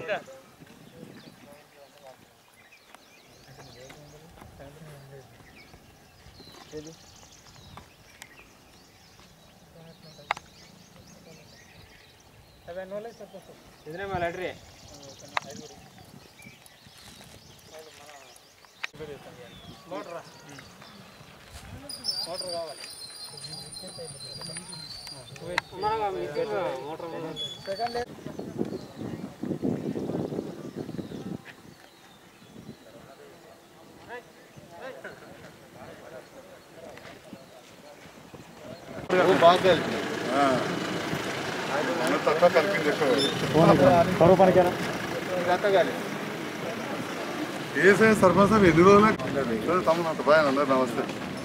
ఇదినే మా లెటరీ motor motor కావాలి మోటార్ సెకండ్ బాగా కలిపి తక్కువ కలిపింది ఎక్కువ గతగాలి ఏసే సర్పంచ్ సార్ ఎన్ని రోజులు తమ్ముడు అంత బాగా అందరు నమస్తే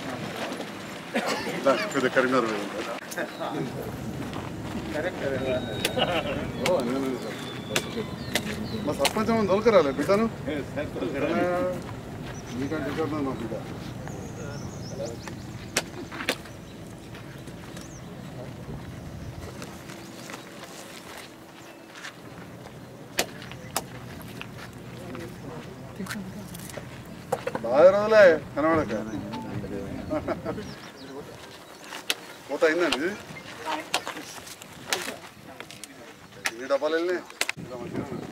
దా, కొద్దిగా కరీంనగర్ పోయి ఉంటా. ఓ, నేను సార్. మా సర్పంచ్ ఏమన్నా దొరకరాలే బిడ్డను మీకంటే ఇక్కడ ఉన్నది మా బిడ్డ బాగా రోజులే కనబడక మూత అయిందండి ఇది? ఎన్ని డబ్బాలు వెళ్ళినాయి ఇంకా మంచిగా ఉన్నాయి.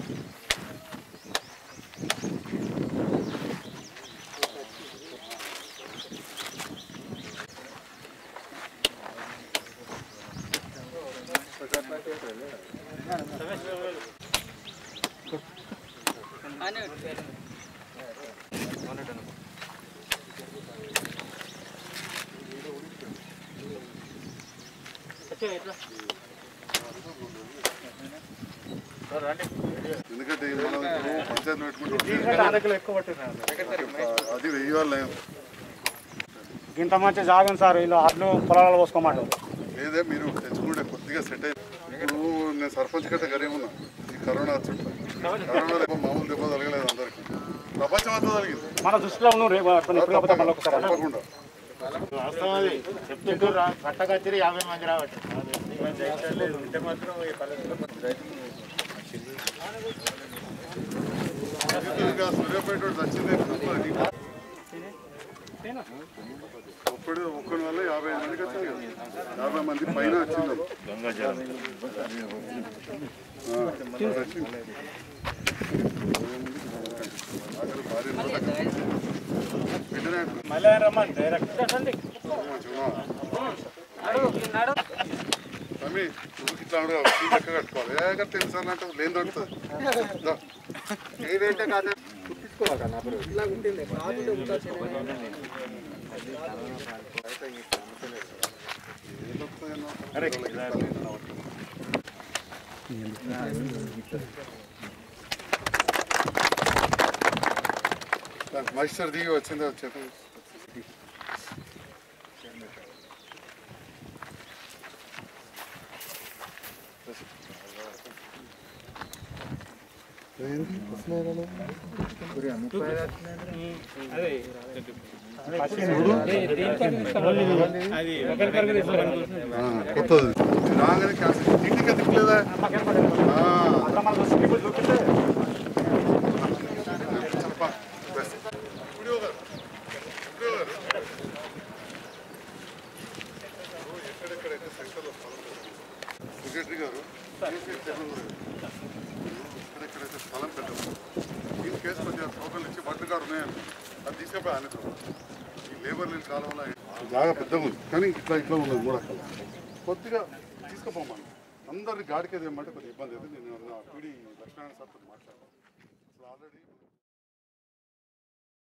ఎందుకంటే మనం ఇప్పుడు పంచాయతీ పెట్టుకుంటే అది వెయ్యి వాళ్ళు ఇంత మంచి జాగం సార్ వీళ్ళు అడ్లు పొలాలు పోసుకోమంటారు లేదే మీరు తెచ్చుకుంటే కొద్దిగా సెట్ అయ్యి ఇప్పుడు నేను సర్పంచ్ కంటే గరీబ్ ఉన్నా ఈ కరోనా వచ్చి కరోనా దెబ్బ మామూలు దెబ్బ తగలేదు అందరికి ప్రపంచం అంతా తగిలింది మన దృష్టిలో ఉన్నాం రేపు ఇప్పుడు కాకపోతే మళ్ళీ ఒకసారి అన్న. తప్పకుండా కట్టకచ్చిరి యాభై మంది రావచ్చు ఇంకా సూర్యాపేట వాడు వచ్చింది ఒక్కడు ఒక్కడి వల్ల యాభై ఐదు మందికి వచ్చింది కదా యాభై మంది పైన వచ్చింది ఆ, వచ్చింది. ఆఖరి భార్య కూడా పెట్టినా అంటారు. మళ్ళీ ఆయన రమ్మని డైరెక్ట్ మమ్మీ నువ్వు ఇట్లా ఉండవు ఈ లెక్క కట్టుకోవాలి ఏ కట్ట తెలుసా అంటే లేని దొరుకుతుంది దా. ఏదైతే కాదు ఏ దొరుకుతుందో ఏమో. దా, మైస్టర్ దిగి వచ్చింది చెప్పి ఆ, కొత్తది ఇది రాగానే క్యాన్సిల్ ఇంటికి తిప్పలేదా ఆ, మన దృష్టికి ఇప్పుడు చూపిస్తే చెప్పా. బెస్ట్. వీడియో గారు. వీడియో గారు. ఓ, ఎక్కడెక్కడైతే సెంటర్లో స్థలం పెట్టాలి. సెక్రటరీ గారు ఏసీ జగన్ గారు. ఎక్కడెక్కడైతే స్థలం పెట్టాలి ఇన్ కేసు కొద్దిగా టోకన్లు ఇచ్చి బట్టలు గారు ఉన్నాయని అది తీసుకపోయి ఆయన ఈ లేబర్ లేని కాలంలో జాగా పెద్దగా ఉంది కానీ ఇట్లా ఇట్లా ఉన్నది మూడు అక్కడ కొద్దిగా తీసుకుపోమని అందరిని గాడికి ఏమంటే కొద్దిగా ఇబ్బంది అయితే నేను పీడి లక్ష్మణ సార్తో మాట్లాడాను అసలు ఆల్రెడీ